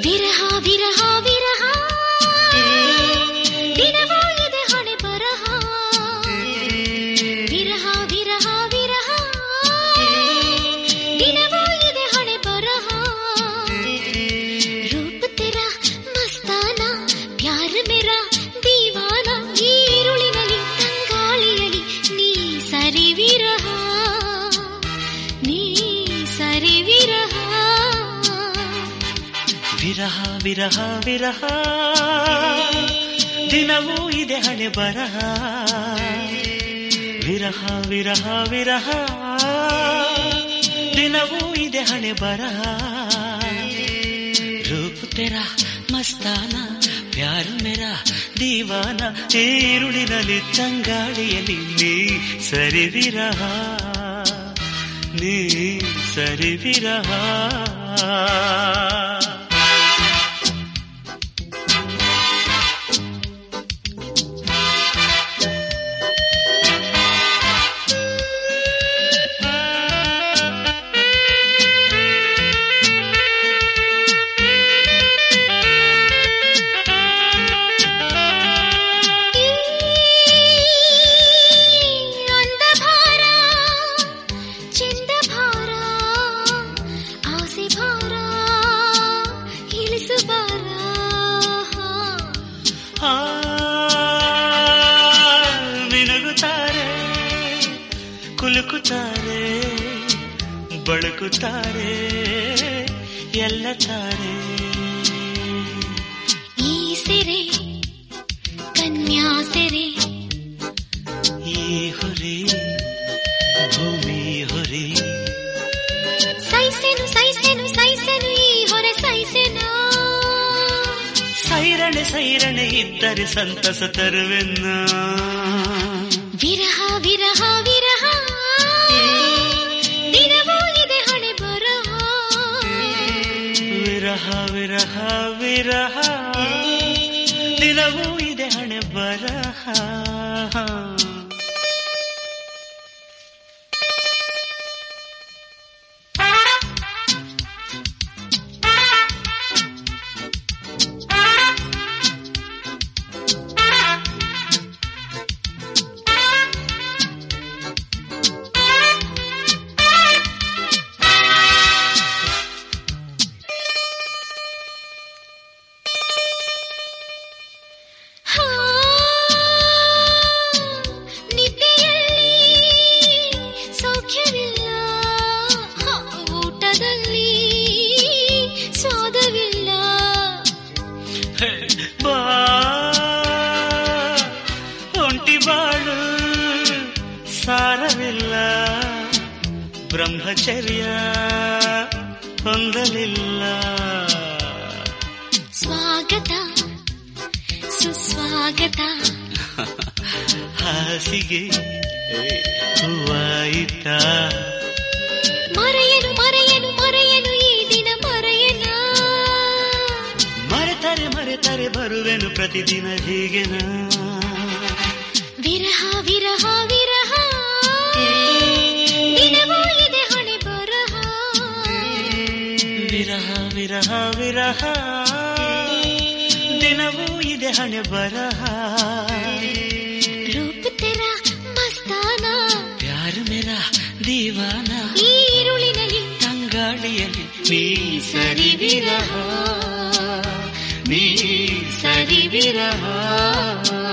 ವಿರಹ ವಿರಹ ವಿರಹ ದಿನವೂ ಇದೆ ಹಣೆ ಬರಹ ವಿರಹ ವಿರಹ ವಿರಹ ದಿನವೂ ಇದೆ ಹಣೆ ಬರಹ ರೂಪ ತೆರಾ ಮಸ್ತಾನ ಪ್ಯಾರ ಮೇರಾ ದೀವಾನ ಈ ഇരുളിನಲ್ಲಿ ತಂಗಾಳಿಯಲಿ ನೀ ಸರಿ ವಿರಹ ನೀ ಸರಿ ವಿರಹ ವಿರಹ ವಿರಹ ವಿರಹ ದಿನವೂ ಇದೆ ಹಣೆ ಬರಹ ವಿರಹ ವಿರಹ ವಿರಹ ದಿನವೂ ಇದೆ ಹಣೆ ಬರಹ ರೂಪ ತೆರ ಮಸ್ತಾನ ಪ್ಯಾರ ಮೇರ ದೀವಾನ ಈರುಳಿನಲ್ಲಿ ತಂಗಾಳಿಯಲ್ಲಿ ನೀ ಸರಿ ವಿರಹ ನೀ ಸರಿ ವಿರಹ ಅಂದಭಾರ ಚೆಂದ ಭಾರ ಆಸೆ ಭಾರ ಇಳಿಸು ಬಾರ ಆ, ಮಿನುಗುತ್ತಾರೆ ಕುಲುಕುತ್ತಾರೆ ಬಳಕುತ್ತಾರೆ ಎಲ್ಲ ತಾರೆ ಈ ಸೆರೆ ಕನ್ಯಾ ಸೆರೆ ಈ ಹೊರೆ ಭೂಮಿ ಹೊರೆ ಸೈಸೆನು ಸೈಸೆನು ಸೈಸೆನು ಈ ಹೊರೆ ಸೈಸೆನು ಸೈರಣೆ ಸೈರಣೆ ಇದ್ದರೆ ಸಂತಸ ತರುವೆನ್ನ ವಿರಹ ವಿರಹ ವಿರಹ ದಿನವೂ ಇದೆ ಹಣೆ ಬರಹ ವಿರಹ ವಿರಹ ವಿರಹ ದಿನವೂ ಇದೆ ಹಣೆ ಬರಹ ಹಾ, ನಿದ್ದೆಯಲ್ಲಿ ಸೌಖ್ಯವಿಲ್ಲ ಹಾ, ಊಟದಲ್ಲಿ ಸ್ವಾದವಿಲ್ಲ ಬಾ ಒಂಟಿ ಬಾಳು ಸಾರವಿಲ್ಲ ಬ್ರಹ್ಮಚರ್ಯ ಹೊಂದಲಿಲ್ಲ ಸ್ವಾಗತ ಸುಸ್ವಾಗತ ಹಾಸಿಗೆ ಹೂವಾಯಿತ ಮರೆಯನು ಮರೆಯನು ಮರೆಯನು ಈ ದಿನ ಮರೆಯನ ಮರೆತರೆ ಮರೆತರೆ ಬರುವೆನು ಪ್ರತಿದಿನ ಹೀಗೆನ ವಿರಹ ವಿರಹ ವಿರಹ ದಿನವೂ ಇದೆ ಹಣೆ ಬರಹ ವಿರಹ ವಿರಹ ವಿರಹ ದಿನವೂ ಇದೆ ಹಣೆ ಬರಹ ರೂಪ ತೆರ ಮಸ್ತಾನ ಪ್ಯಾರ ಮೇರ ದೀವಾನ ಈ ഇരുಳಿನಲ್ಲಿ ತಂಗಾಳಿಯಲ್ಲಿ ನೀ ಸರಿ ವಿರಹ ನೀ ಸರಿ ವಿರಹ